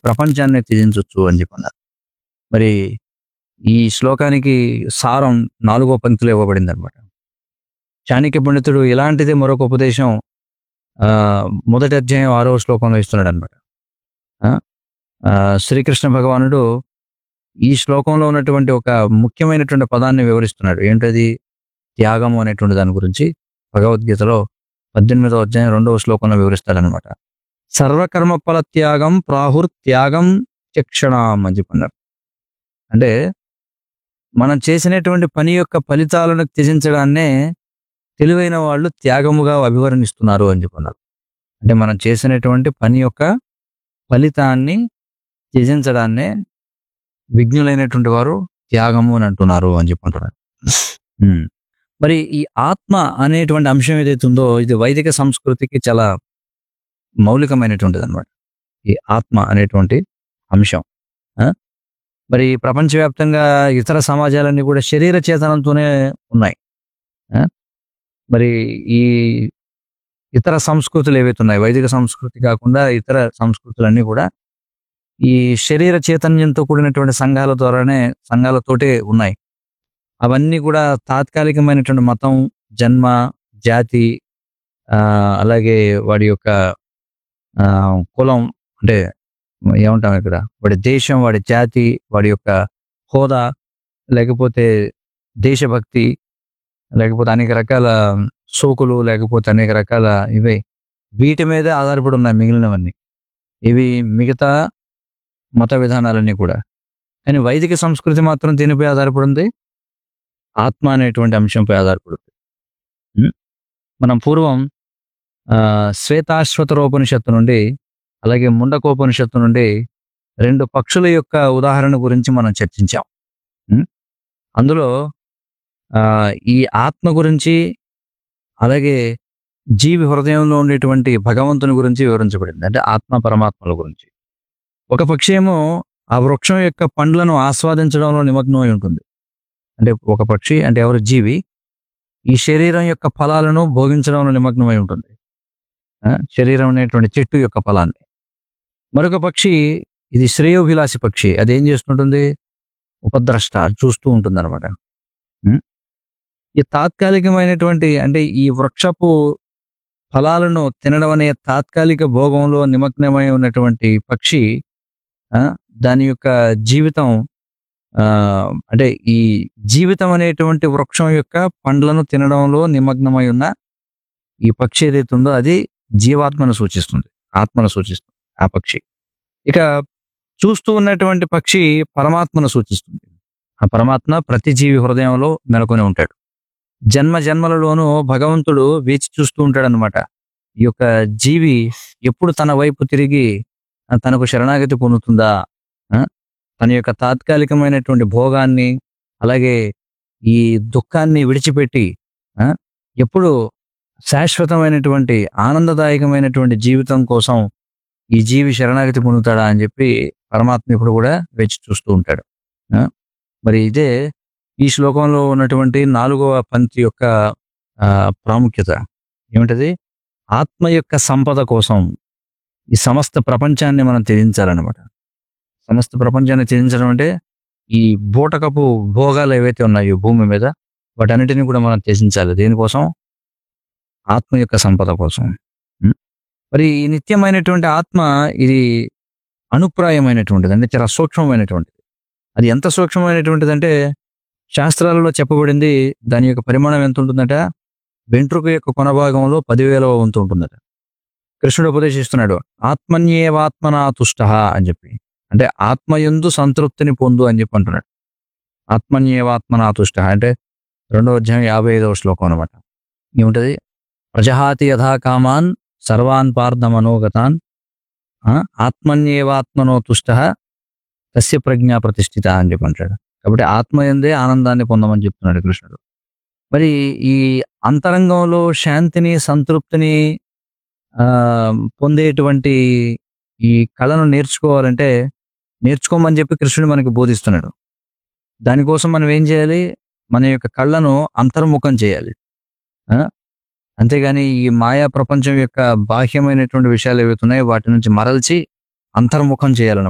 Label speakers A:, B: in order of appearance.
A: ప్రపంచాన్ని త్యజించవచ్చు అని చెప్పన్నారు మరి ఈ శ్లోకానికి సారం నాలుగో పంక్తిలో ఇవ్వబడింది అనమాట చాణక్య పండితుడు ఇలాంటిదే మరొక ఉపదేశం ఆ, మొదటి అధ్యాయం ఆరో శ్లోకంలో ఇస్తున్నాడు అనమాట శ్రీకృష్ణ భగవానుడు ఈ శ్లోకంలో ఉన్నటువంటి ఒక ముఖ్యమైనటువంటి పదాన్ని వివరిస్తున్నాడు ఏంటది త్యాగము అనేటువంటి దాని గురించి భగవద్గీతలో పద్దెనిమిదో అధ్యాయం రెండవ శ్లోకంలో వివరిస్తాడనమాట సర్వకర్మ ఫల త్యాగం ప్రాహుర్ త్యాగం చక్షణం అని చెప్పన్నారు అంటే మనం చేసినటువంటి పని యొక్క ఫలితాలను త్యజించడాన్నే తెలివైన వాళ్ళు త్యాగముగా అభివర్ణిస్తున్నారు అని చెప్పన్నారు అంటే మనం చేసినటువంటి పని యొక్క ఫలితాన్ని త్యజించడాన్నే విజ్ఞులైనటువంటి వారు త్యాగము అని అంటున్నారు అని చెప్పుకుంటున్నారు ఉమ్. మరి ఈ ఆత్మ అనేటువంటి అంశం ఏదైతే ఉందో ఇది వైదిక సంస్కృతికి చాలా మౌలికమైనటువంటిది అనమాట ఈ ఆత్మ అనేటువంటి అంశం ఆ? మరి ప్రపంచవ్యాప్తంగా ఇతర సమాజాలన్నీ కూడా శరీర చేతనంతోనే ఉన్నాయి ఆ? మరి ఈ ఇతర సంస్కృతులు ఏవైతే ఉన్నాయి వైదిక సంస్కృతి కాకుండా ఇతర సంస్కృతులన్నీ కూడా ఈ శరీర చైతన్యంతో కూడినటువంటి సంఘాల ద్వారానే సంఘాలతోటే ఉన్నాయి అవన్నీ కూడా తాత్కాలికమైనటువంటి మతం జన్మ జాతి ఆ, అలాగే వాడి యొక్క ఆ, కులం అంటే ఏమంటాం ఇక్కడ వాడి దేశం వాడి జాతి వాడి యొక్క హోదా లేకపోతే దేశభక్తి లేకపోతే అనేక రకాల సోకులు లేకపోతే అనేక రకాల ఇవే వీటి మీద ఆధారపడి ఉన్నాయి మిగిలినవన్నీ ఇవి మిగతా మత విధానాలన్నీ కూడా కానీ వైదిక సంస్కృతి మాత్రం దీనిపై ఆధారపడి ఉంది ఆత్మ అనేటువంటి అంశంపై ఆధారపడుతుంది ఉం? మనం పూర్వం ఆ, శ్వేతాశ్వతరోపనిషత్తు నుండి అలాగే ముండకోపనిషత్తు నుండి రెండు పక్షుల యొక్క ఉదాహరణ గురించి మనం చర్చించాం ఉం? అందులో ఆ, ఈ ఆత్మ గురించి అలాగే జీవి హృదయంలో ఉండేటువంటి భగవంతుని గురించి వివరించబడింది అంటే ఆత్మ పరమాత్మల గురించి ఒక పక్షి ఏమో ఆ వృక్షం యొక్క పండ్లను ఆస్వాదించడంలో నిమగ్నమై ఉంటుంది అంటే ఒక పక్షి అంటే ఎవరు జీవి ఈ శరీరం యొక్క ఫలాలను భోగించడంలో నిమగ్నమై ఉంటుంది ఆ, శరీరం అనేటువంటి చెట్టు యొక్క ఫలాన్ని మరొక పక్షి ఇది శ్రేయోభిలాషి పక్షి అది ఏం చేస్తుంటుంది ఉపద్రష్ట చూస్తూ ఉంటుంది అనమాట ఈ తాత్కాలికమైనటువంటి అంటే ఈ వృక్షపు ఫలాలను తినడం అనే తాత్కాలిక భోగంలో నిమగ్నమై ఉన్నటువంటి పక్షి ఆ, దాని యొక్క జీవితం ఆ, అంటే ఈ జీవితం అనేటువంటి వృక్షం యొక్క పండ్లను తినడంలో నిమగ్నమై ఉన్న ఈ పక్షి ఏదైతే ఉందో అది జీవాత్మను సూచిస్తుంది ఆత్మను సూచిస్తుంది ఆ పక్షి ఇక చూస్తూ ఉన్నటువంటి పక్షి పరమాత్మను సూచిస్తుంది ఆ పరమాత్మ ప్రతి జీవి హృదయంలో నెలకొని ఉంటాడు జన్మ జన్మలలోనూ భగవంతుడు వేచి చూస్తూ ఉంటాడు అనమాట ఈ యొక్క జీవి ఎప్పుడు తన వైపు తిరిగి ఆ, తనకు శరణాగతి పొందుతుందా ఆ? తన యొక్క తాత్కాలికమైనటువంటి భోగాన్ని అలాగే ఈ దుఃఖాన్ని విడిచిపెట్టి ఆ, ఎప్పుడు శాశ్వతమైనటువంటి ఆనందదాయకమైనటువంటి జీవితం కోసం ఈ జీవి శరణాగతి పొందుతాడా అని చెప్పి పరమాత్మ ఇప్పుడు కూడా వేచి చూస్తూ ఉంటాడు ఆ? మరి ఇదే ఈ శ్లోకంలో ఉన్నటువంటి నాలుగవ పంక్తి యొక్క ఆ, ప్రాముఖ్యత ఏమిటది ఆత్మ యొక్క సంపద కోసం ఈ సమస్త ప్రపంచాన్ని మనం త్యజించాలన్నమాట సమస్త ప్రపంచాన్ని త్యజించడం అంటే ఈ బూటకపు భోగాలు ఏవైతే ఉన్నాయో భూమి మీద వాటన్నిటిని కూడా మనం త్యజించాలి దేనికోసం ఆత్మ యొక్క సంపద కోసం ఉం? మరి ఈ నిత్యమైనటువంటి ఆత్మ ఇది అనుప్రాయమైనటువంటిది అంటే చాలా సూక్ష్మమైనటువంటిది అది ఎంత సూక్ష్మమైనటువంటిది అంటే శాస్త్రాలలో చెప్పబడింది దాని యొక్క పరిమాణం ఎంత ఉంటుందట వెంట్రుక యొక్క కొనభాగంలో పదివేల వంతు ఉంటుందట కృష్ణుడు ఉపదేశిస్తున్నాడు ఆత్మన్యేవాత్మనా తుష్ట అని చెప్పి అంటే ఆత్మయందు సంతృప్తిని పొందు అని చెప్పి అంటున్నాడు ఆత్మన్యేవాత్మనా తుష్ట అంటే రెండవ అధ్యాయం యాభై ఐదవ శ్లోకం అనమాట ఏముంటది ప్రజహాతి యథా కామాన్ సర్వాన్ పార్థ మనోగతాన్ ఆ, ఆత్మన్యేవాత్మనో తుష్ట తస్య ప్రజ్ఞా ప్రతిష్ఠిత అని చెప్పి అంటాడు కాబట్టి ఆత్మయందే ఆనందాన్ని పొందమని చెప్తున్నాడు కృష్ణుడు మరి ఈ అంతరంగంలో శాంతిని సంతృప్తిని ఆ, పొందేటువంటి ఈ కళను నేర్చుకోవాలంటే నేర్చుకోమని చెప్పి కృష్ణుడు మనకి బోధిస్తున్నాడు దానికోసం మనం ఏం చేయాలి మన యొక్క కళ్ళను అంతర్ముఖం చేయాలి ఆ? అంతేగాని ఈ మాయా ప్రపంచం యొక్క బాహ్యమైనటువంటి విషయాలు ఏవైతే ఉన్నాయో వాటి నుంచి మరల్చి అంతర్ముఖం చేయాలన్నమాట